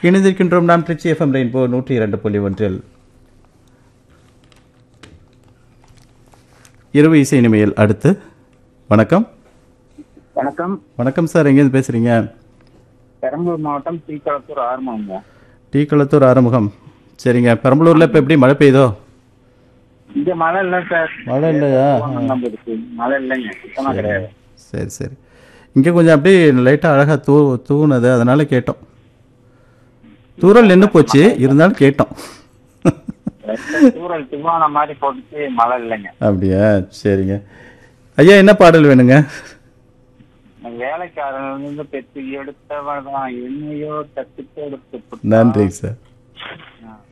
இணைந்திருக்கின்றோம் நாம் Trichy FM rainbow நூற்றி இரண்டு புள்ளி ஒன்றில் இரவு இசை இனிமையில் அடுத்து வணக்கம் வணக்கம் வணக்கம் சார் எங்கேருந்து பேசுகிறீங்க பெரம்பலூர் மாவட்டம் தீக்களத்தூர் ஆரம்பங்க டீ குளத்தூர் ஆறுமுகம் சரிங்க பெரம்பலூரில் இப்போ எப்படி மழை பெய்யுதோ இங்க மழை இல்ல சார் மழை இல்லையா? நம்ம இருக்கு மழை இல்லைங்க சுத்தமா கிடையாது சரி சரி இங்கே கொஞ்சம் அப்படியே லைட்டாக அழகாக தூ தூவுனது அதனால கேட்டோம் தூரல் நின்று போச்சு இருந்தாலும் கேட்டோம் தூரல் துவான மாதிரி போட்டுச்சு மழை இல்லைங்க அப்படியா சரிங்க ஐயா என்ன பாடல் வேணுங்க வேலைக்காரன் இருந்து பெற்று எடுத்தவன் தான் என்னையோ தத்து எடுத்து நன்றிங்க சார் ஆ.